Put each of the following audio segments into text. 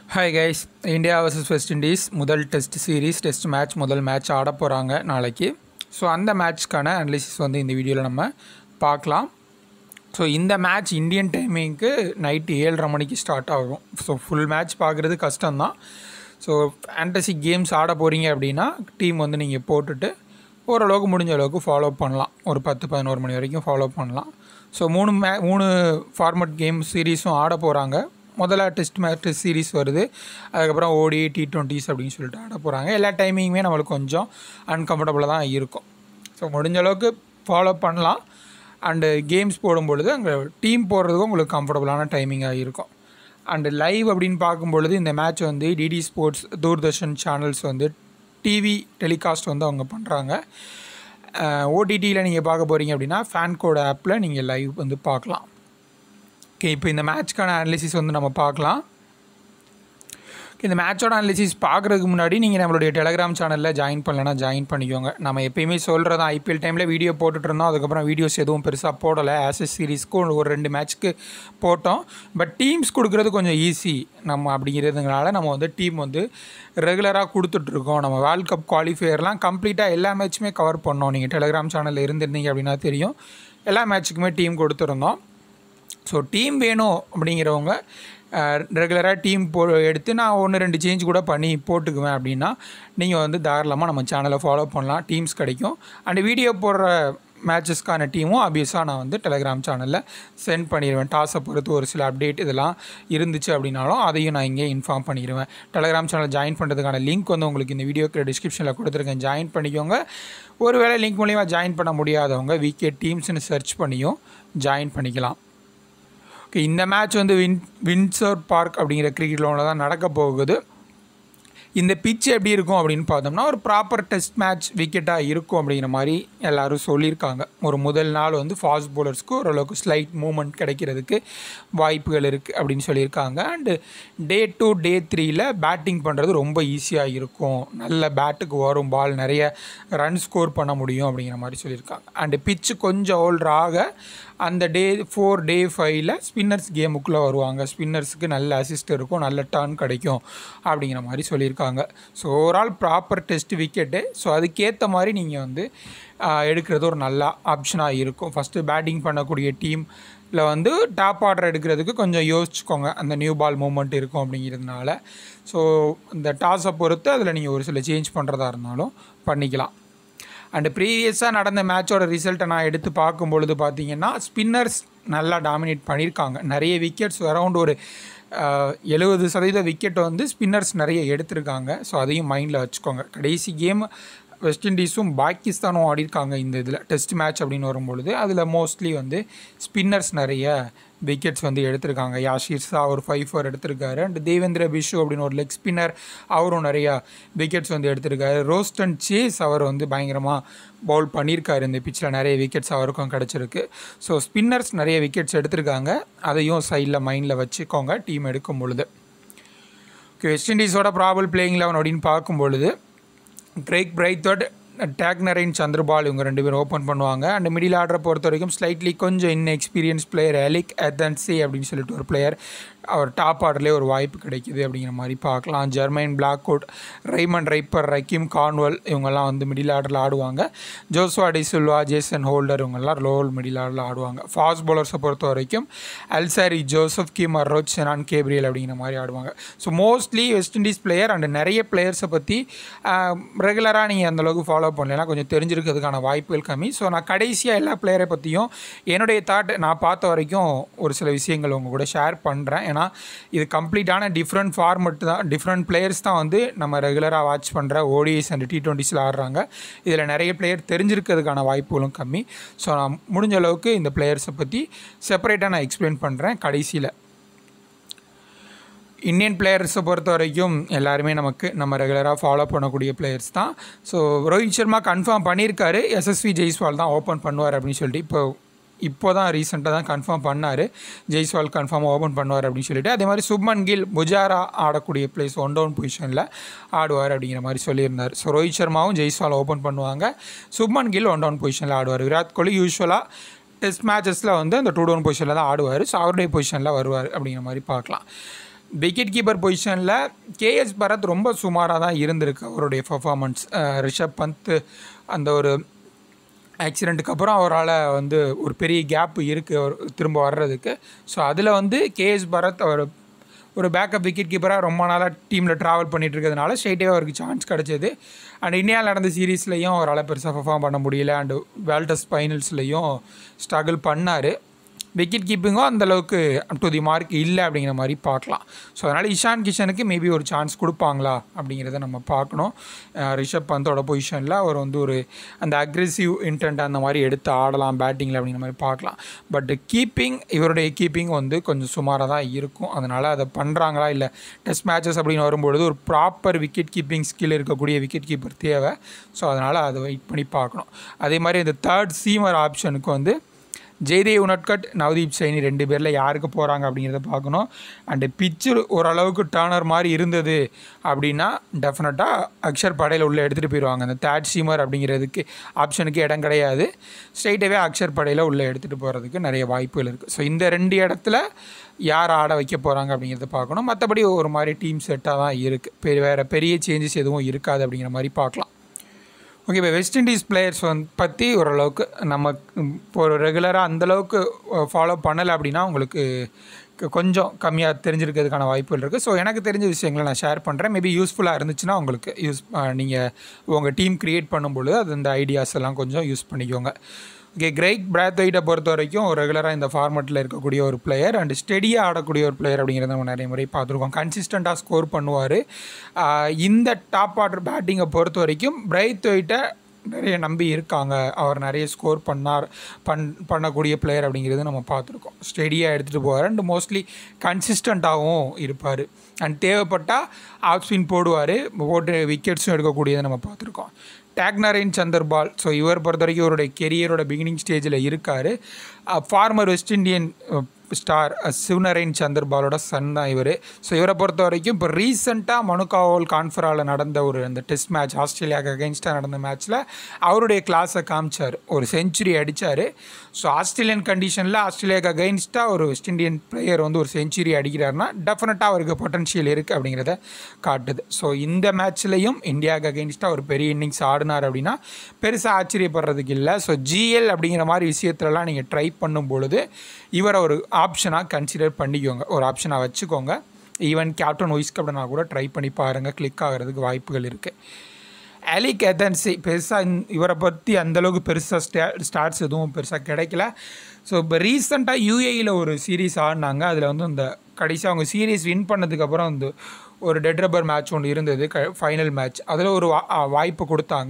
hi guys India versus West Indies முதல் test series test match முதல் match ஆட போகிறாங்க நாளைக்கு ஸோ அந்த மேட்ச்க்கான அனலிசிஸ் வந்து இந்த வீடியோவில் நம்ம பார்க்கலாம் ஸோ இந்த மேட்ச் இந்தியன் டைமிங்க்கு நைட்டு ஏழரை மணிக்கு ஸ்டார்ட் ஆகும் ஸோ ஃபுல் மேட்ச் பார்க்குறது கஷ்டம்தான் ஸோ ஃபேண்டசி கேம்ஸ் ஆட போகிறீங்க அப்படின்னா டீம் வந்து நீங்கள் போட்டுட்டு ஓரளவுக்கு முடிஞ்ச அளவுக்கு ஃபாலோ பண்ணலாம் ஒரு பத்து பதினோரு மணி வரைக்கும் ஃபாலோ பண்ணலாம் ஸோ மூணு மே மூணு ஃபார்மட் கேம் சீரீஸும் ஆட போகிறாங்க முதல்ல டெஸ்ட் மேட்ச் டெஸ்ட் சீரிஸ் வருது அதுக்கப்புறம் ஓடி டி டுவெண்ட்டிஸ் அப்படின்னு சொல்லிட்டு ஆட போகிறாங்க எல்லா டைமிங்குமே நம்மளுக்கு கொஞ்சம் அன்கம்ஃபர்டபுளாக தான் இருக்கும் ஸோ முடிஞ்ச அளவுக்கு ஃபாலோ பண்ணலாம் அண்டு கேம்ஸ் போடும்பொழுது அங்கே டீம் போடுறதுக்கும் உங்களுக்கு கம்ஃபர்டபுளான டைமிங்காக இருக்கும் அண்டு லைவ் அப்படின்னு பார்க்கும்பொழுது இந்த மேட்ச் வந்து டிடி ஸ்போர்ட்ஸ் தூர்தர்ஷன் சேனல்ஸ் வந்து டிவி டெலிகாஸ்ட் வந்து அவங்க பண்ணுறாங்க ஓடிடியில் நீங்கள் பார்க்க போகிறீங்க அப்படின்னா ஃபேன் கோட் ஆப்பில் நீங்கள் லைவ் வந்து பார்க்கலாம் ஓகே இப்போ இந்த மேட்ச்க்கான அனாலிசிஸ் வந்து நம்ம பார்க்கலாம் இந்த மேட்சோட அனாலிசிஸ் பார்க்குறதுக்கு முன்னாடி நீங்கள் நம்மளுடைய டெலகிராம் சேனலில் ஜாயின் பண்ணலன்னா ஜாயின் பண்ணிக்கோங்க நம்ம எப்பயுமே சொல்கிறது ஐபிஎல் டைமில் வீடியோ போட்டுட்டு இருந்தோம் அதுக்கப்புறம் வீடியோஸ் எதுவும் பெருசாக போடலை ஆசஸ் சீரீஸ்க்கு ஒரு ரெண்டு மேட்ச்க்கு போட்டோம் பட் டீம்ஸ் கொடுக்குறது கொஞ்சம் ஈஸி நம்ம அப்படிங்கிறதுனால நம்ம வந்து டீம் வந்து ரெகுலராக கொடுத்துட்ருக்கோம் நம்ம வேர்ல்ட் கப் குவாலிஃபையர்லாம் கம்ப்ளீட்டாக எல்லா மேட்சுமே கவர் பண்ணோம் நீங்கள் டெலகிராம் சேனலில் இருந்திருந்தீங்க அப்படின்னா தெரியும் எல்லா மேட்ச்சுக்குமே டீம் கொடுத்துருந்தோம் ஸோ டீம் வேணும் அப்படிங்கிறவங்க ரெகுலராக டீம் போ எடுத்து நான் ஒன்று ரெண்டு சேஞ்ச் கூட பண்ணி போட்டுக்குவேன் அப்படின்னா நீங்கள் வந்து தாராளமாக நம்ம சேனலை ஃபாலோ பண்ணலாம் டீம்ஸ் கிடைக்கும் அண்ட் வீடியோ போடுற மேட்சஸ்க்கான டீமும் ஆப்வியஸாக நான் வந்து டெலகிராம் சேனலில் சென்ட் பண்ணிடுவேன் டாஸை பொறுத்து ஒரு சில அப்டேட் இதெல்லாம் இருந்துச்சு அப்படின்னாலும் அதையும் நான் இங்கே இன்ஃபார்ம் பண்ணிடுவேன் டெலகிராம் சேனல் ஜாயின் பண்ணுறதுக்கான லிங்க் வந்து உங்களுக்கு இந்த வீடியோக்கு டிஸ்கிரிப்ஷனில் கொடுத்துருக்கேன் ஜாயின் பண்ணிக்கோங்க ஒருவேளை லிங்க் மூலிமா ஜாயின் பண்ண முடியாதவங்க விகே டீம்ஸ்னு சர்ச் பண்ணியும் ஜாயின் பண்ணிக்கலாம் ஓகே இந்த மேட்ச் வந்து வின் வின்சர் பார்க் அப்படிங்கிற கிரிக்கெட் லோனில் தான் நடக்க போகுது இந்த பிச் எப்படி இருக்கும் அப்படின்னு பார்த்தோம்னா ஒரு ப்ராப்பர் டெஸ்ட் மேட்ச் விக்கெட்டாக இருக்கும் அப்படிங்கிற மாதிரி எல்லோரும் சொல்லியிருக்காங்க ஒரு முதல் நாள் வந்து ஃபாஸ்ட் பவுலர்ஸ்க்கு ஓரளவுக்கு ஸ்லைட் மூமெண்ட் கிடைக்கிறதுக்கு வாய்ப்புகள் இருக்குது அப்படின்னு சொல்லியிருக்காங்க அண்டு டே டூ டே த்ரீயில் பேட்டிங் பண்ணுறது ரொம்ப ஈஸியாக இருக்கும் நல்ல பேட்டுக்கு வரும் பால் நிறைய ரன் ஸ்கோர் பண்ண முடியும் அப்படிங்கிற மாதிரி சொல்லியிருக்காங்க அண்டு பிச்சு கொஞ்சம் ஓல்டராக அந்த டே ஃபோர் டே ஃபைவ்ல ஸ்பின்னர்ஸ் கேமுக்குள்ளே வருவாங்க ஸ்பின்னர்ஸுக்கு நல்ல அசிஸ்ட் இருக்கும் நல்ல டர்ன் கிடைக்கும் அப்படிங்கிற மாதிரி சொல்லியிருக்காங்க so overall proper test wicket so அதுக்கேற்ற மாதிரி நீங்கள் வந்து எடுக்கிறது ஒரு நல்ல ஆப்ஷனாக இருக்கும் ஃபஸ்ட்டு பேட்டிங் பண்ணக்கூடிய டீமில் வந்து டாப் ஆர்டர் எடுக்கிறதுக்கு கொஞ்சம் யோசிச்சுக்கோங்க அந்த நியூ பால் மூமெண்ட் இருக்கும் அப்படிங்கிறதுனால ஸோ இந்த டாஸை பொறுத்து அதில் நீங்கள் ஒரு சில சேஞ்ச் பண்ணுறதா இருந்தாலும் பண்ணிக்கலாம் அண்டு ப்ரீவியஸாக நடந்த மேட்சோட ரிசல்ட்டை நான் எடுத்து பார்க்கும் பொழுது பார்த்தீங்கன்னா ஸ்பின்னர்ஸ் நல்லா டாமினேட் பண்ணியிருக்காங்க நிறைய விக்கெட்ஸ் அரவுண்ட் ஒரு எழுபது சதவீத விக்கெட் வந்து ஸ்பின்னர்ஸ் நிறைய எடுத்திருக்காங்க ஸோ அதையும் மைண்டில் வச்சுக்கோங்க கடைசி கேம் வெஸ்ட் இண்டீஸும் பாகிஸ்தானும் ஆடிருக்காங்க இந்த இதில் டெஸ்ட் மேட்ச் அப்படின்னு வரும்பொழுது அதில் மோஸ்ட்லி வந்து ஸ்பின்னர்ஸ் நிறைய விக்கெட்ஸ் வந்து எடுத்திருக்காங்க யாஷிர் ஷா ஒரு ஃபைவ் ஃபோர் எடுத்திருக்காரு அண்ட் தேவேந்திர பிஷு அப்படின்னு ஒரு லெக் ஸ்பின்னர் அவரும் நிறையா விக்கெட்ஸ் வந்து எடுத்திருக்காரு ரோஸ்டன் சேஸ் அவர் வந்து பயங்கரமாக பவுல் பண்ணியிருக்காரு இந்த பிச்சில் நிறைய விக்கெட்ஸ் அவருக்கும் கிடச்சிருக்கு ஸோ ஸ்பின்னர்ஸ் நிறைய விக்கெட்ஸ் எடுத்திருக்காங்க அதையும் சைடில் மைண்டில் வச்சுக்கோங்க டீம் எடுக்கும் பொழுது ஓகே வெஸ்ட் இண்டீஸோட ப்ராபல் பிளேயிங் லெவன் அப்படின்னு பார்க்கும் பொழுது கிரேக் பிரைத்தோட் டேக்னரைன் சந்திரபால் இவங்க ரெண்டு பேரும் ஓப்பன் பண்ணுவாங்க அண்ட் மிடில் ஆர்டரை பொறுத்த வரைக்கும் ஸ்லைட்லி கொஞ்சம் இன்எக்ஸ்பீரியன்ஸ் பிளேயர் எலிக் எத்தன்சி அப்படின்னு சொல்லிட்டு ஒரு பிளேயர் அவர் டாப் ஆர்டர்லேயே ஒரு வாய்ப்பு கிடைக்குது அப்படிங்கிற மாதிரி பார்க்கலாம் ஜெர்மைன் பிளாக்வுட் ரைமன் ரைப்பர் ரக்கீம் கான்வல் இவங்கெல்லாம் வந்து மிடில் ஆர்டரில் ஆடுவாங்க ஜோஸ்வா டிசில்வா ஜேசன் ஹோல்டர் இவங்கெல்லாம் லோவல் மிடில் ஆர்டரில் ஆடுவாங்க ஃபாஸ்ட் பவுலர்ஸை பொறுத்த வரைக்கும் Alzarri Joseph Kemar Roach Shannon Gabriel அப்படிங்கிற மாதிரி ஆடுவாங்க so mostly West Indies player and நிறைய பிளேயர்ஸை பற்றி ரெகுலராக நீங்கள் அந்தளவுக்கு ஃபாலோ பண்ணலைன்னா கொஞ்சம் தெரிஞ்சிருக்கிறதுக்கான வாய்ப்புகள் கம்மி ஸோ நான் கடைசியாக எல்லா பிளேயரை பற்றியும் என்னுடைய தாட் நான் பார்த்த வரைக்கும் ஒரு சில விஷயங்கள் உங்கள் கூட ஷேர் பண்ணுறேன் ஏன்னா இது கம்ப்ளீட்டான டிஃப்ரெண்ட் ஃபார்மெட் தான் டிஃப்ரெண்ட் பிளேயர்ஸ் தான் வந்து நம்ம ரெகுலராக வாட்ச் பண்ணுற ஓடிஎஸ் அண்ட் டி டுவெண்ட்டிஸில் ஆடுறாங்க இதில் நிறைய பிளேயர் தெரிஞ்சிருக்கிறதுக்கான வாய்ப்புகளும் கம்மி ஸோ நான் முடிஞ்ச அளவுக்கு இந்த பிளேயர்ஸை பற்றி செப்பரேட்டாக நான் எக்ஸ்பிளைன் பண்ணுறேன் கடைசியில் இந்தியன் பிளேயர்ஸை பொறுத்த வரைக்கும் எல்லாருமே நமக்கு நம்ம ரெகுலராக ஃபாலோ பண்ணக்கூடிய பிளேயர்ஸ் தான் ஸோ ரோஹித் சர்மா கன்ஃபார்ம் பண்ணியிருக்காரு எஸ்எஸ்வி ஜெய்ஸ்வால் தான் ஓப்பன் பண்ணுவார் அப்படின்னு சொல்லிட்டு இப்போ இப்போ தான் ரீசெண்டாக தான் கன்ஃபார்ம் பண்ணார் ஜெய்ஸ்வால் கன்ஃபார்ம் ஓப்பன் பண்ணுவார் அப்படின்னு சொல்லிட்டு அதே மாதிரி சுப்மன் கில் புஜாரா ஆடக்கூடிய பிளேஸ் ஒன் டவுன் பொசிஷனில் ஆடுவார் அப்படிங்கிற மாதிரி சொல்லியிருந்தார் ஸோ ரோஹித் சர்மாவும் ஜெய்ஸ்வால் ஓப்பன் பண்ணுவாங்க சுப்மன் கில் ஒன் டவுன் பொசிஷனில் ஆடுவார் விராட் கோலி யூஸ்வலாக டெஸ்ட் மேட்சஸில் வந்து அந்த டூ டவுன் பொசிஷனில் தான் ஆடுவார் ஸோ அவருடைய பொசிஷனில் வருவார் அப்படிங்கிற மாதிரி பார்க்கலாம் விக்கெட் கீப்பர் பொசிஷனில் கேஎஸ் பரத் ரொம்ப சுமாராக தான் இருந்திருக்கு அவருடைய பர்ஃபார்மன்ஸ் ரிஷப் பந்த் அந்த ஒரு ஆக்சிடெண்ட்டுக்கு அப்புறம் அவரால் வந்து ஒரு பெரிய கேப் இருக்குது அவர் திரும்ப வர்றதுக்கு ஸோ அதில் வந்து கேஎஸ் பரத் அவர் ஒரு பேக்கப் விக்கெட் கீப்பராக ரொம்ப நாளாக டீமில் ட்ராவல் பண்ணிகிட்டு இருக்கிறதுனால ஸ்ட்ரெயிட்டே அவருக்கு சான்ஸ் கிடச்சிது அண்ட் இந்தியாவில் நடந்த சீரீஸ்லையும் அவரால் பெருசாக பர்ஃபார்ம் பண்ண முடியல அண்டு வேர்ல்ட் டெஸ்ட் ஃபைனல்ஸ்லையும் ஸ்ட்ரகிள் பண்ணார் விக்கெட் கீப்பிங்கும் அந்தளவுக்கு அப் டு தி மார்க் இல்லை அப்படிங்கிற மாதிரி பார்க்கலாம் ஸோ அதனால் இஷான் கிஷனுக்கு மேபி ஒரு சான்ஸ் கொடுப்பாங்களா அப்படிங்கிறத நம்ம பார்க்கணும் ரிஷப் பந்தோட பொசிஷனில் அவர் வந்து ஒரு அந்த அக்ரெசிவ் இன்டென்ட் அந்த மாதிரி எடுத்து ஆடலாம் பேட்டிங்கில் அப்படிங்கிற மாதிரி பார்க்கலாம் பட் கீப்பிங் இவருடைய கீப்பிங் வந்து கொஞ்சம் சுமாராக தான் இருக்கும் அதனால் அதை பண்ணுறாங்களா இல்லை டெஸ்ட் மேட்சஸ் அப்படின்னு வரும்பொழுது ஒரு ப்ராப்பர் விக்கெட் கீப்பிங் ஸ்கில் இருக்கக்கூடிய விக்கெட் கீப்பர் தேவை ஸோ அதனால் அதை வெயிட் பண்ணி பார்க்கணும் அதே மாதிரி இந்த தேர்ட் சீமர் ஆப்ஷனுக்கு வந்து ஜெய்தேவ் உனட்கட் நவதீப் சைனி ரெண்டு பேரில் யாருக்கு போகிறாங்க அப்படிங்கிறத பார்க்கணும் அண்டு பிச்சு ஓரளவுக்கு டேர்னர் மாதிரி இருந்தது அப்படின்னா டெஃபினட்டாக அக்ஷர் படையில் உள்ளே எடுத்துகிட்டு போயிடுவாங்க அந்த தேர்ட் சீமர் அப்படிங்கிறதுக்கு ஆப்ஷனுக்கு இடம் கிடையாது ஸ்ட்ரைட்டாகவே அக்ஷர் படையில் உள்ளே எடுத்துகிட்டு போகிறதுக்கு நிறைய வாய்ப்புகள் இருக்குது ஸோ இந்த ரெண்டு இடத்துல யார் ஆட வைக்க போகிறாங்க அப்படிங்கிறத பார்க்கணும் மற்றபடி ஒரு மாதிரி டீம் செட்டாக தான் இருக்குது பெரிய வேறு பெரிய சேஞ்சஸ் எதுவும் இருக்காது அப்படிங்கிற மாதிரி பார்க்கலாம் ஓகே இப்போ வெஸ்ட் இண்டீஸ் பிளேயர்ஸ் வந்து பற்றி ஓரளவுக்கு நம்ம இப்போ ஒரு ரெகுலராக அந்தளவுக்கு ஃபாலோ பண்ணலை அப்படின்னா உங்களுக்கு கொஞ்சம் கம்மியாக தெரிஞ்சிருக்கிறதுக்கான வாய்ப்புகள் இருக்குது ஸோ எனக்கு தெரிஞ்ச விஷயங்களை நான் ஷேர் பண்ணுறேன் மேபி யூஸ்ஃபுல்லாக இருந்துச்சுன்னா உங்களுக்கு யூஸ் நீங்கள் உங்கள் டீம் க்ரியேட் பண்ணும்பொழுது அது இந்த ஐடியாஸ் எல்லாம் கொஞ்சம் யூஸ் பண்ணிக்கோங்க ஓகே கிரேட் பிராத்வைட்டை பொறுத்த வரைக்கும் ரெகுலராக இந்த ஃபார்மெட்டில் இருக்கக்கூடிய ஒரு பிளேயர் அண்ட் ஸ்டெடியாக ஆடக்கூடிய ஒரு பிளேயர் அப்படிங்கிறத நம்ம நிறைய முறை பார்த்துருக்கோம் கன்சிஸ்டண்ட்டாக ஸ்கோர் பண்ணுவார் இந்த டாப் ஆர்டர் பேட்டிங்கை பொறுத்த வரைக்கும் பிரைத்வைட்டை நிறைய நம்பி இருக்காங்க அவர் நிறைய ஸ்கோர் பண்ணார் பண் பண்ணக்கூடிய பிளேயர் அப்படிங்கிறது நம்ம பார்த்துருக்கோம் ஸ்டெடியாக எடுத்துகிட்டு போவார் அண்ட் மோஸ்ட்லி கன்சிஸ்டண்ட்டாகவும் இருப்பார் அண்ட் தேவைப்பட்டால் ஆஃப் ஸ்பின் போடுவார் போட்டு விக்கெட்ஸும் எடுக்கக்கூடியதை நம்ம பார்த்துருக்கோம் டேக்னரைன் சந்தர்பால் ஸோ இவர் பொறுத்த வரைக்கும் இவருடைய கெரியரோட பிகினிங் ஸ்டேஜில் இருக்கார் former West Indian star Shivnarine சந்தர்பாலோட சன் தான் இவர் ஸோ இவரை பொறுத்த வரைக்கும் இப்போ ரீசெண்டாக மனுகாவோல் கான்ஃபராவில் நடந்த ஒரு அந்த டெஸ்ட் மேட்ச் ஆஸ்திரேலியாவுக்கு அகெயின்ஸ்டாக நடந்த மேட்ச்சில் அவருடைய கிளாஸை காமிச்சார் ஒரு செஞ்சுரி அடித்தார் ஸோ ஆஸ்திரேலியன் கண்டிஷனில் ஆஸ்திரேலியாவுக்கு அகெயின்ஸ்டாக ஒரு வெஸ்ட் இண்டியன் பிளேயர் வந்து ஒரு செஞ்சுரி அடிக்கிறாருன்னா டெஃபினட்டாக அவருக்கு பொட்டன்ஷியல் இருக்குது அப்படிங்கிறத காட்டுது ஸோ இந்த மேட்ச்லேயும் இந்தியாவுக்கு அகெயின்ஸ்டாக ஒரு பெரிய இன்னிங்ஸ் ஆடினார் அப்படின்னா பெருசாக ஆச்சரியப்படுறதுக்கு இல்லை ஸோ ஜிஎல் அப்படிங்கிற மாதிரி விஷயத்துலலாம் நீங்கள் ட்ரை பண்ணும் பொழுது இவரை ஒரு ஆப்ஷனாக கன்சிடர் பண்ணிக்கோங்க ஒரு ஆப்ஷனாக வச்சுக்கோங்க ஈவன் கேப்டன் ஒய்ஸ் கேப்டனாக கூட ட்ரை பண்ணி பாருங்கள் கிளிக் ஆகிறதுக்கு வாய்ப்புகள் இருக்குது அலி கேதன்சி பெருசாக இவரை பற்றி அந்தளவுக்கு பெருசாக ஸ்டா ஸ்டார்ட்ஸ் எதுவும் பெருசாக கிடைக்கல ஸோ இப்போ ரீசெண்டாக யூஏயில் ஒரு சீரீஸ் ஆடினாங்க அதில் வந்து இந்த கடைசியாக அவங்க சீரீஸ் வின் பண்ணதுக்கப்புறம் வந்து ஒரு டெட் ரப்பர் மேட்ச் ஒன்று இருந்தது க ஃபைனல் மேட்ச் அதில் ஒரு வா வாய்ப்பு கொடுத்தாங்க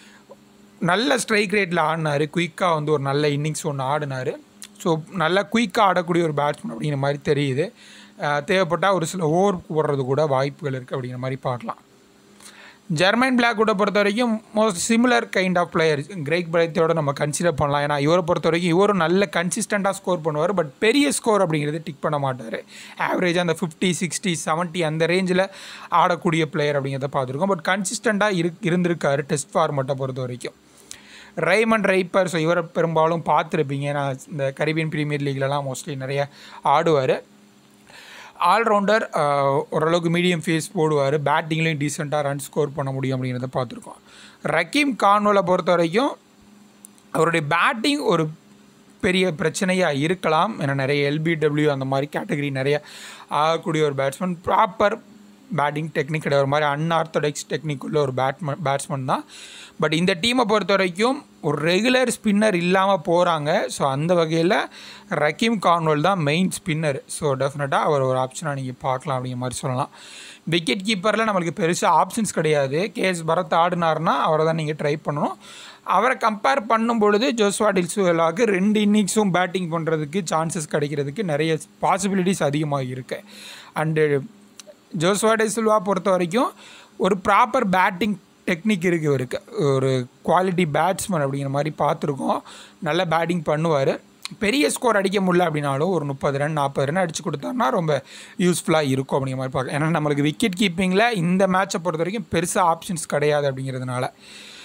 நல்ல ஸ்ட்ரைக் ரேட்டில் ஆடினார் குயிக்காக வந்து ஒரு நல்ல இன்னிங்ஸ் ஒன்று ஆடினார் ஸோ நல்லா குயிக்காக ஆடக்கூடிய ஒரு பேட்ஸ்மேன் அப்படிங்கிற மாதிரி தெரியுது தேவைப்பட்டால் ஒரு சில ஓவர் போடுறது கூட வாய்ப்புகள் இருக்குது அப்படிங்கிற மாதிரி பார்க்கலாம் ஜெர்மைன் பிளாக்கோட பொறுத்த வரைக்கும் most similar kind of player Kraigg பிரைத்தோட நம்ம கன்சிடர் பண்ணலாம் ஏன்னா இவரை பொறுத்த வரைக்கும் இவரும் நல்ல கன்சிஸ்டண்ட்டாக ஸ்கோர் பண்ணுவார் பட் பெரிய ஸ்கோர் அப்படிங்கிறது டிக் பண்ண மாட்டார் ஆவரேஜாக அந்த ஃபிஃப்டி சிக்ஸ்டி செவன்ட்டி அந்த ரேஞ்சில் ஆடக்கூடிய பிளேயர் அப்படிங்கிறத பார்த்துருக்கோம் பட் கன்சிஸ்டண்ட்டாக இரு இருந்திருக்காரு டெஸ்ட் ஃபார்மெட்டை பொறுத்த வரைக்கும் ரைமண்ட் ரைப்பர் ஸோ இவரை பெரும்பாலும் பார்த்துருப்பீங்க ஏன்னா இந்த கரீபியன் ப்ரீமியர் லீக்லலாம் மோஸ்ட்லி நிறைய ஆடுவார் ஆல்ரவுண்டர் ஓரளவுக்கு மீடியம் ஃபேஸ் போடுவார் பேட்டிங்லேயும் டீசெண்டாக ரன் ஸ்கோர் பண்ண முடியும் அப்படிங்கிறத பார்த்துருக்கோம் ரக்கீம் கான்வலை பொறுத்த வரைக்கும் அவருடைய பேட்டிங் ஒரு பெரிய பிரச்சனையாக இருக்கலாம் ஏன்னா நிறைய எல்பிடபிள்யூ அந்த மாதிரி கேட்டகரி நிறைய ஆகக்கூடிய ஒரு பேட்ஸ்மேன் ப்ராப்பர் பேட்டிங் டெக்னிக் கிடையாது ஒரு மாதிரி அன்ஆர்த்தடாக்ஸ் டெக்னிக் உள்ள ஒரு பேட்மேன் பேட்ஸ்மேன் தான் பட் இந்த டீமை பொறுத்த வரைக்கும் ஒரு ரெகுலர் ஸ்பின்னர் இல்லாமல் போகிறாங்க ஸோ அந்த வகையில் ரக்கீம் கான்வல் தான் மெயின் ஸ்பின்னர் ஸோ டெஃபினட்டாக அவர் ஒரு ஆப்ஷனாக நீங்கள் பார்க்கலாம் அப்படிங்கிற மாதிரி சொல்லலாம் விக்கெட் கீப்பரில் நம்மளுக்கு பெருசாக ஆப்ஷன்ஸ் கிடையாது கேஎஸ் பரத் ஆடினார்னா அவரை தான் நீங்கள் ட்ரை பண்ணணும் அவரை கம்பேர் பண்ணும் பொழுது ஜோஸ்வா டில்சுவலாவுக்கு ரெண்டு இன்னிங்ஸும் பேட்டிங் பண்ணுறதுக்கு சான்சஸ் கிடைக்கிறதுக்கு நிறைய பாசிபிலிட்டிஸ் அதிகமாக இருக்குது அண்டு ஜோஸ்வா டில்சுவா பொறுத்த வரைக்கும் ஒரு ப்ராப்பர் பேட்டிங் டெக்னிக் இருக்குது இவருக்கு ஒரு குவாலிட்டி பேட்ஸ்மேன் அப்படிங்கிற மாதிரி பார்த்துருக்கோம் நல்ல பேட்டிங் பண்ணுவார் பெரிய ஸ்கோர் அடிக்க முடியல அப்படின்னாலும் ஒரு முப்பது ரன் நாற்பது ரன் அடிச்சு கொடுத்தாருன்னா ரொம்ப யூஸ்ஃபுல்லாக இருக்கும் அப்படிங்கிற மாதிரி பார்க்க ஏன்னா நம்மளுக்கு விக்கெட் கீப்பிங்கில் இந்த மேட்சை பொறுத்த வரைக்கும் பெருசாக ஆப்ஷன்ஸ் கிடையாது அப்படிங்கிறதுனால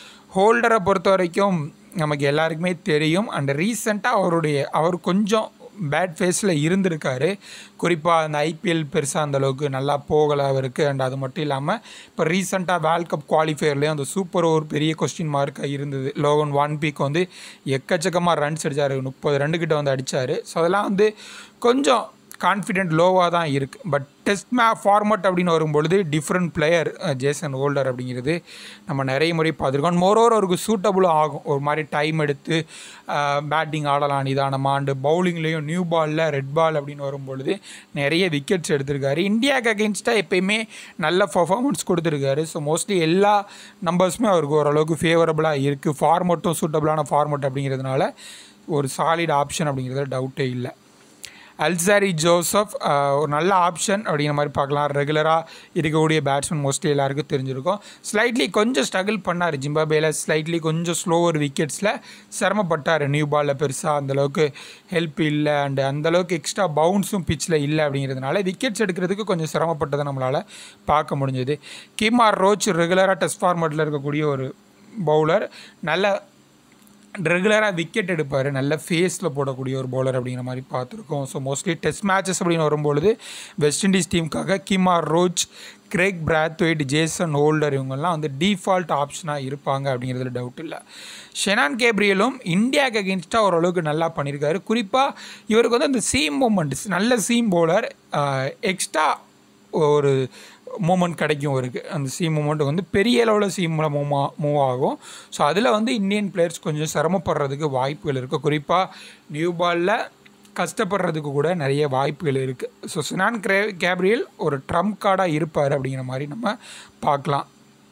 ஹோல்டரை பொறுத்த வரைக்கும் நமக்கு எல்லாருக்குமே தெரியும் அண்ட் ரீசெண்டாக அவருடைய அவர் கொஞ்சம் பேட் ஃபேஸில் இருந்திருக்காரு குறிப்பாக அந்த ஐபிஎல் பெருசாக அந்த அளவுக்கு நல்லா போகலை அவருக்கு அண்ட் அது மட்டும் இல்லாமல் இப்போ ரீசெண்டாக வேர்ல்ட் கப் குவாலிஃபயர்லேயும் அந்த சூப்பர் ஓவர் பெரிய கொஸ்டின் மார்க்காக இருந்தது லோகன் ஒன் பீக் வந்து எக்கச்சக்கமாக ரன்ஸ் அடித்தார் முப்பது ரெண்டு கிட்ட வந்து அடித்தார் ஸோ அதெல்லாம் வந்து கொஞ்சம் கான்ஃபிடென்ட் லோவாக தான் இருக்குது பட் டெஸ்ட் மே ஃபார்மட் அப்படின்னு வரும்பொழுது டிஃப்ரெண்ட் பிளேயர் ஜேசன் ஹோல்டர் அப்படிங்கிறது நம்ம நிறைய முறை பார்த்துருக்கோம் மோரோவர் அவருக்கு சூட்டபுளும் ஆகும் ஒரு மாதிரி டைம் எடுத்து பேட்டிங் ஆடலாம் நிதானமாக அண்டு பவுலிங்லேயும் நியூ பாலில் ரெட் பால் அப்படின்னு வரும்பொழுது நிறைய விக்கெட்ஸ் எடுத்திருக்காரு இந்தியாவுக்கு அகேன்ஸ்டாக எப்பயுமே நல்ல பர்ஃபார்மன்ஸ் கொடுத்துருக்காரு ஸோ மோஸ்ட்லி எல்லா நம்பர்ஸுமே அவருக்கு ஓரளவுக்கு ஃபேவரபுளாக இருக்குது ஃபார்மட்டும் சூட்டபுளான ஃபார்மட் அப்படிங்கிறதுனால ஒரு சாலிட் ஆப்ஷன் அப்படிங்கிறது டவுட்டே இல்லை அல்சாரி ஜோசப் ஒரு நல்ல ஆப்ஷன் அப்படிங்கிற மாதிரி பார்க்கலாம் ரெகுலராக இருக்கக்கூடிய பேட்ஸ்மேன் மோஸ்ட்லி எல்லாருக்கும் தெரிஞ்சிருக்கும் ஸ்லைட்லி கொஞ்சம் ஸ்ட்ரகிள் பண்ணார் ஜிம்பாபேயில் ஸ்லைட்லி கொஞ்சம் ஸ்லோவர் விக்கெட்ஸில் சிரமப்பட்டார் நியூ பாலில் பெருசாக அந்தளவுக்கு ஹெல்ப் இல்லை அண்டு அந்தளவுக்கு எக்ஸ்ட்ரா பவுன்ஸும் பிச்சில் இல்லை அப்படிங்கிறதுனால விக்கெட்ஸ் எடுக்கிறதுக்கு கொஞ்சம் சிரமப்பட்டதை நம்மளால் பார்க்க முடிஞ்சது கிமார் ரோச் ரெகுலராக டெஸ்ட் ஃபார்மேட்டில் இருக்கக்கூடிய ஒரு பவுலர் நல்ல ரெகுலராக விக்கெட் எடுப்பார் நல்ல ஃபேஸில் போடக்கூடிய ஒரு பவுலர் அப்படிங்கிற மாதிரி பார்த்துருக்கோம் ஸோ மோஸ்ட்லி டெஸ்ட் மேட்சஸ் அப்படின்னு வரும்பொழுது வெஸ்ட் இண்டீஸ் டீமுக்காக Kemar Roach Kraigg Brathwaite Jason Holder இவங்கெல்லாம் வந்து டிஃபால்ட் ஆப்ஷனாக இருப்பாங்க அப்படிங்கிறதுல டவுட் இல்லை ஷெனான் கேப்ரியலும் இந்தியாவுக்கு அகேன்ஸ்டாக ஓரளவுக்கு நல்லா பண்ணியிருக்காரு குறிப்பாக இவருக்கு வந்து அந்த சீம் மூமெண்ட்ஸ் நல்ல சீம் பவுலர் எக்ஸ்ட்ரா ஒரு மூமெண்ட் கிடைக்கும் அவருக்கு அந்த சீம் மூமெண்ட் வந்து பெரிய அளவில் சீமில் மூவ் மூவ் ஆகும் ஸோ அதில் வந்து இந்தியன் பிளேயர்ஸ் கொஞ்சம் சிரமப்படுறதுக்கு வாய்ப்புகள் இருக்குது குறிப்பாக நியூ பாலில் கஷ்டப்படுறதுக்கு கூட நிறைய வாய்ப்புகள் இருக்குது ஸோ சினான் கிரே கேப்ரியல் ஒரு ட்ரம்ப் கார்டாக இருப்பார் அப்படிங்கிற மாதிரி நம்ம பார்க்கலாம்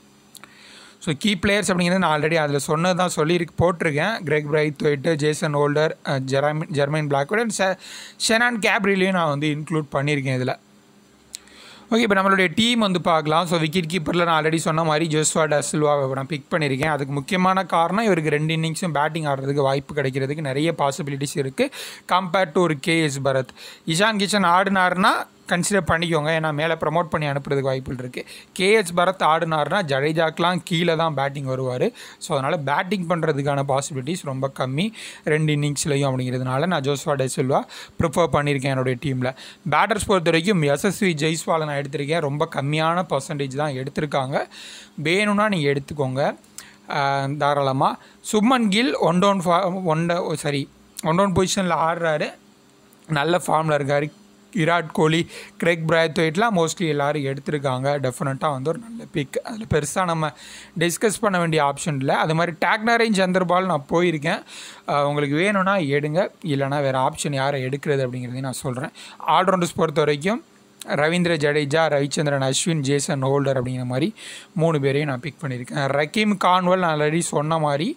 ஸோ கீ பிளேயர்ஸ் அப்படிங்கிறது நான் ஆல்ரெடி அதில் சொன்னது தான் சொல்லி போட்டிருக்கேன் Kraigg Brathwaite Jason Holder Jermaine Jermaine Blackwood and Shannon கேப்ரியலையும் நான் வந்து இன்க்ளூட் பண்ணியிருக்கேன் இதில் ஓகே இப்போ நம்மளுடைய டீம் வந்து பார்க்கலாம் ஸோ விக்கெட் கீப்பரில் நான் ஆல்ரெடி சொன்ன மாதிரி ஜோஸ்வா டசில்வாவை நான் பிக் பண்ணியிருக்கேன் அதுக்கு முக்கியமான காரணம் இவருக்கு ரெண்டு இன்னிங்ஸும் பேட்டிங் ஆடுறதுக்கு வாய்ப்பு கிடைக்கிறதுக்கு நிறைய பாசிபிலிட்டிஸ் இருக்குது கம்பேர்ட் டு ஒரு கேஎஸ் பரத் இஷான் கிஷன் ஆடினார்னா கன்சிடர் பண்ணிக்கோங்க ஏன்னா மேலே ப்ரமோட் பண்ணி அனுப்புறதுக்கு வாய்ப்புகள் இருக்குது கேஎஸ் பரத் ஆடினார்னா ஜடேஜாக்கெலாம் கீழே தான் பேட்டிங் வருவார் ஸோ அதனால் பேட்டிங் பண்ணுறதுக்கான பாசிபிலிட்டிஸ் ரொம்ப கம்மி ரெண்டு இன்னிங்ஸ்லையும் அப்படிங்கிறதுனால நான் ஜோஸ்வா டெசில்வா ப்ரிஃபர் பண்ணியிருக்கேன் என்னுடைய டீமில் பேட்டர்ஸ் பொறுத்த வரைக்கும் எஸ்எஸ்வி ஜெய்ஸ்வாலை நான் எடுத்திருக்கேன் ரொம்ப கம்மியான பர்சன்டேஜ் தான் எடுத்திருக்காங்க வேணும்னா நீங்கள் எடுத்துக்கோங்க தாராளமாக சுப்மன் கில் ஒன் டவுன் ஃபா ஒன் சாரி ஒன் டவுன் பொசிஷனில் ஆடுறாரு நல்ல ஃபார்மில் இருக்கார் விராட் கோலி கிரெக் பிராத்வேட்லாம் மோஸ்ட்லி எல்லோரும் எடுத்திருக்காங்க டெஃபினட்டாக வந்து ஒரு நல்ல பிக் அதில் பெருசாக நம்ம டிஸ்கஸ் பண்ண வேண்டிய ஆப்ஷன் இல்லை அது மாதிரி டேக்னரேஞ்ச் சந்திரபால் நான் போயிருக்கேன் உங்களுக்கு வேணும்னா எடுங்க இல்லைனா வேறு ஆப்ஷன் யாரை எடுக்கிறது அப்படிங்கிறதையும் நான் சொல்கிறேன் ஆல்ரவுண்டர்ஸ் பொறுத்த வரைக்கும் ரவீந்திர ஜடேஜா ரவிச்சந்திரன் அஸ்வின் ஜேசன் ஹோல்டர் அப்படிங்கிற மாதிரி மூணு பேரையும் நான் பிக் பண்ணியிருக்கேன் ரக்கீம் கான்வல் நான் ஆல்ரெடி சொன்ன மாதிரி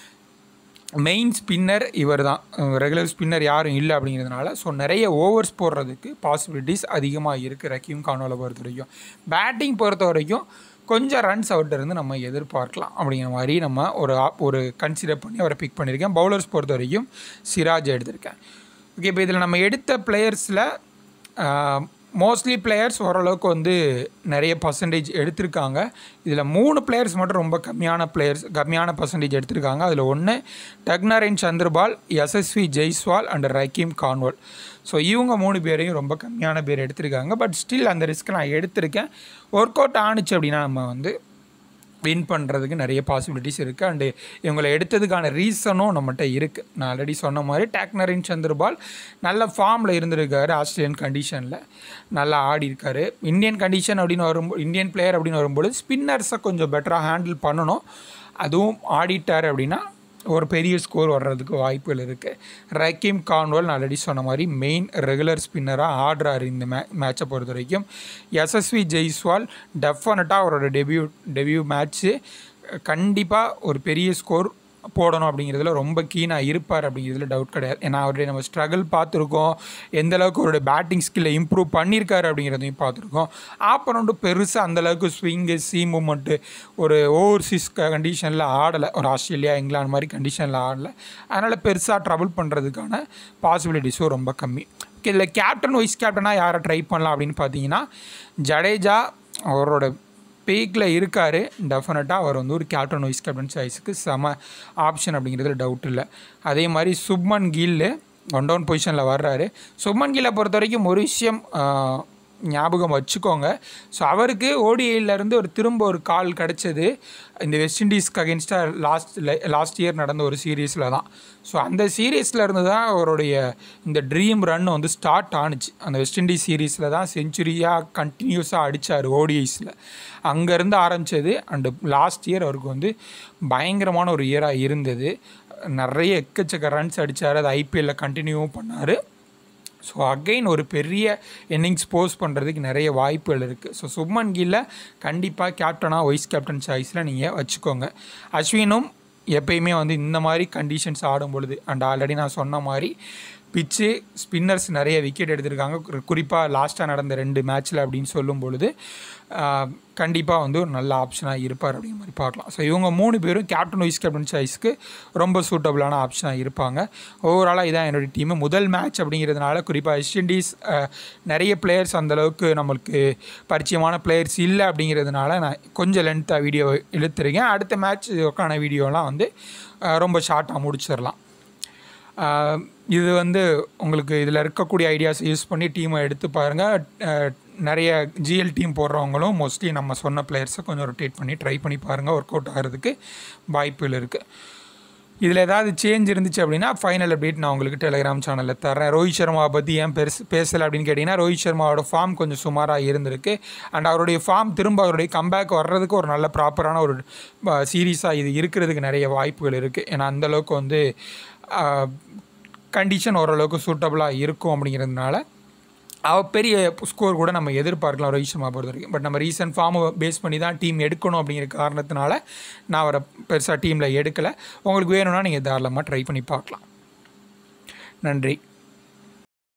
மெயின் ஸ்பின்னர் இவர் தான் ரெகுலர் ஸ்பின்னர் யாரும் இல்லை அப்படிங்கிறதுனால ஸோ நிறைய ஓவர்ஸ் போடுறதுக்கு பாசிபிலிட்டிஸ் அதிகமாக இருக்குது ரக்கீம் கான்வாலை பொறுத்த வரைக்கும் பேட்டிங் பொறுத்த வரைக்கும் கொஞ்சம் ரன்ஸ் இருந்து நம்ம எதிர்பார்க்கலாம் அப்படிங்கிற மாதிரி நம்ம ஒரு ஒரு கன்சிடர் பண்ணி அவரை பிக் பண்ணியிருக்கேன் பவுலர்ஸ் பொறுத்த வரைக்கும் சிராஜ் எடுத்திருக்கேன் ஓகே இப்போ இதில் நம்ம எடுத்த பிளேயர்ஸில் மோஸ்ட்லி பிளேயர்ஸ் ஓரளவுக்கு வந்து நிறைய பர்சன்டேஜ் எடுத்திருக்காங்க இதில் மூணு பிளேயர்ஸ் மட்டும் ரொம்ப கம்மியான பிளேயர்ஸ் கம்மியான பர்சன்டேஜ் எடுத்திருக்காங்க அதில் ஒன்று Tagenarine Chanderpaul Yashasvi Jaiswal and Rahkeem Cornwall so இவங்க மூணு பேரையும் ரொம்ப கம்மியான பேர் எடுத்திருக்காங்க பட் ஸ்டில் அந்த ரிஸ்க் நான் எடுத்திருக்கேன் ஒர்க் அவுட் ஆணுச்சு அப்படின்னா நம்ம வந்து வின் பண்ணுறதுக்கு நிறைய பாசிபிலிட்டிஸ் இருக்குது அண்டு இவங்களை எடுத்ததுக்கான ரீசனும் நம்மகிட்ட இருக்குது நான் ஆல்ரெடி சொன்ன மாதிரி டேக்னரின் சந்திரபால் நல்ல ஃபார்மில் இருந்திருக்காரு ஆஸ்திரேலியன் கண்டிஷனில் நல்லா ஆடி இருக்காரு இந்தியன் கண்டிஷன் அப்படின்னு வரும்போது இந்தியன் பிளேயர் அப்படின்னு வரும்போது ஸ்பின்னர்ஸை கொஞ்சம் பெட்டராக ஹேண்டில் பண்ணணும் அதுவும் ஆடிட்டார் அப்படின்னா ஒரு பெரிய ஸ்கோர் வர்றதுக்கு வாய்ப்புகள் இருக்குது ரக்கீம் கான்வல் நான் ஆல்ரெடி சொன்ன மாதிரி மெயின் ரெகுலர் ஸ்பின்னராக ஆடுறாரு இந்த மே மேட்சை பொறுத்த வரைக்கும் எஸ்எஸ்வி ஜெய்ஸ்வால் டெஃபினட்டாக அவரோட டெபியூ டெபியூ மேட்ச்சு கண்டிப்பாக ஒரு பெரிய ஸ்கோர் போடணும் அப்படிங்கிறதுல ரொம்ப கீனாக இருப்பார் அப்படிங்கிறதுல டவுட் கிடையாது ஏன்னா அவருடைய நம்ம ஸ்ட்ரகிள் பார்த்துருக்கோம் எந்த அளவுக்கு அவருடைய பேட்டிங் ஸ்கில்லை இம்ப்ரூவ் பண்ணியிருக்காரு அப்படிங்கிறதையும் பார்த்துருக்கோம் ஆப்பனண்ட்டு பெருசாக அந்தளவுக்கு ஸ்விங்கு சி மூமெண்ட்டு ஒரு ஓவர்சீஸ் கண்டிஷனில் ஆடலை ஒரு ஆஸ்திரேலியா இங்கிலாந்து மாதிரி கண்டிஷனில் ஆடலை அதனால் பெருசாக ட்ரபிள் பண்ணுறதுக்கான பாசிபிலிட்டிஸும் ரொம்ப கம்மி இதில் கேப்டன் வைஸ் கேப்டனாக யாரை ட்ரை பண்ணலாம் அப்படின்னு பார்த்தீங்கன்னா ஜடேஜா அவரோட பீக்கில் இருக்கார் டெஃபினட்டாக அவர் வந்து ஒரு கேப்டன் வைஸ் கேப்டன் சாய்ஸுக்கு செம ஆப்ஷன் அப்படிங்கிறதுல டவுட் இல்லை அதே மாதிரி சுப்மன் கில்லு ஒன் டவுன் பொசிஷனில் வர்றாரு சுமன் கில்லை பொறுத்த வரைக்கும் ஒரு விஷயம் ஆஹ், ஞாபகம் வச்சுக்கோங்க ஸோ அவருக்கு ஓடிஐலேருந்து ஒரு திரும்ப ஒரு கால் கிடச்சது இந்த வெஸ்ட் இண்டீஸ்க்கு அகேன்ஸ்டாக லாஸ்ட் லாஸ்ட் இயர் நடந்த ஒரு சீரீஸில் தான் ஸோ அந்த சீரீஸில் இருந்து தான் அவருடைய இந்த ட்ரீம் ரன் வந்து ஸ்டார்ட் ஆணுச்சு அந்த வெஸ்ட் இண்டீஸ் சீரீஸில் தான் செஞ்சுரியாக கண்டினியூஸாக அடித்தார் ஓடிஐஸில் அங்கேருந்து ஆரம்பித்தது அண்டு லாஸ்ட் இயர் அவருக்கு வந்து பயங்கரமான ஒரு இயராக இருந்தது நிறைய எக்கச்சக்க ரன்ஸ் அடித்தார் அது ஐபிஎல்லில் கண்டினியூவும் பண்ணார் ஸோ அகைன் ஒரு பெரிய இன்னிங்ஸ் போஸ்ட் பண்ணுறதுக்கு நிறைய வாய்ப்புகள் இருக்குது ஸோ சுப்மன் கில்லை கண்டிப்பாக கேப்டனாக வைஸ் கேப்டன் சாய்ஸில் நீங்கள் வச்சுக்கோங்க அஸ்வினும் எப்பயுமே வந்து இந்த மாதிரி கண்டிஷன்ஸ் ஆடும் பொழுது அண்ட் ஆல்ரெடி நான் சொன்ன மாதிரி பிச்சு ஸ்பின்னர்ஸ் நிறைய விக்கெட் எடுத்திருக்காங்க குறிப்பாக லாஸ்ட்டாக நடந்த ரெண்டு மேட்ச்சில் அப்படின்னு சொல்லும் பொழுது கண்டிப்பாக வந்து ஒரு நல்ல ஆப்ஷனாக இருப்பார் அப்படிங்கிற மாதிரி பார்க்கலாம் ஸோ இவங்க மூணு பேரும் கேப்டன் வைஸ் கேப்டன் சாய்ஸ்க்கு ரொம்ப சூட்டபுளான ஆப்ஷனாக இருப்பாங்க ஓவராலாக இதான் என்னுடைய டீமு முதல் மேட்ச் அப்படிங்கிறதுனால குறிப்பாக வெஸ்ட் இண்டீஸ் அஹ், நிறைய பிளேயர்ஸ் அந்தளவுக்கு நம்மளுக்கு பரிச்சயமான பிளேயர்ஸ் இல்லை அப்படிங்கிறதுனால நான் கொஞ்சம் லென்த்தாக வீடியோ இழுத்துருக்கேன் அடுத்த மேட்ச்சுக்கான வீடியோலாம் வந்து அஹ், ரொம்ப ஷார்ட்டாக முடிச்சிடலாம் ஆஹ் இது வந்து உங்களுக்கு இதில் இருக்கக்கூடிய ஐடியாஸ் யூஸ் பண்ணி டீமை எடுத்து பாருங்கள் நிறைய ஜிஎல் டீம் போடுறவங்களும் மோஸ்ட்லி நம்ம சொன்ன பிளேயர்ஸை கொஞ்சம் ரொட்டேட் பண்ணி ட்ரை பண்ணி பாருங்கள் ஒர்க் அவுட் ஆகிறதுக்கு வாய்ப்புகள் இருக்குது இதில் ஏதாவது சேஞ்ச் இருந்துச்சு அப்படின்னா ஃபைனல் அப்டேட் நான் உங்களுக்கு டெலிகிராம் சேனலில் தரேன் ரோஹித் சர்மாவை பற்றி ஏன் பெருசு பேசலை அப்படின்னு கேட்டிங்கன்னா ரோஹித் சர்மாவோட ஃபார்ம் கொஞ்சம் சுமாராக இருந்திருக்கு அண்ட் அவருடைய ஃபார்ம் திரும்ப அவருடைய கம்பேக் வர்றதுக்கு ஒரு நல்ல ப்ராப்பரான ஒரு சீரீஸாக இது இருக்கிறதுக்கு நிறைய வாய்ப்புகள் இருக்குது ஏன்னா அந்தளவுக்கு வந்து கண்டிஷன் ஓரளவுக்கு சூட்டபுளாக இருக்கும் அப்படிங்கிறதுனால அவ பெரிய ஸ்கோர் கூட நம்ம எதிர்பார்க்கலாம் ரோஹித் சர்மா பொறுத்த வரைக்கும் பட் நம்ம ரீசன்ட் ஃபார்மை பேஸ் பண்ணி தான் டீம் எடுக்கணும் அப்படிங்கிற காரணத்தினால நான் அவரை பெருசாக டீமில் எடுக்கலை உங்களுக்கு வேணும்னா நீங்கள் தாராளமாக ட்ரை பண்ணி பார்க்கலாம் நன்றி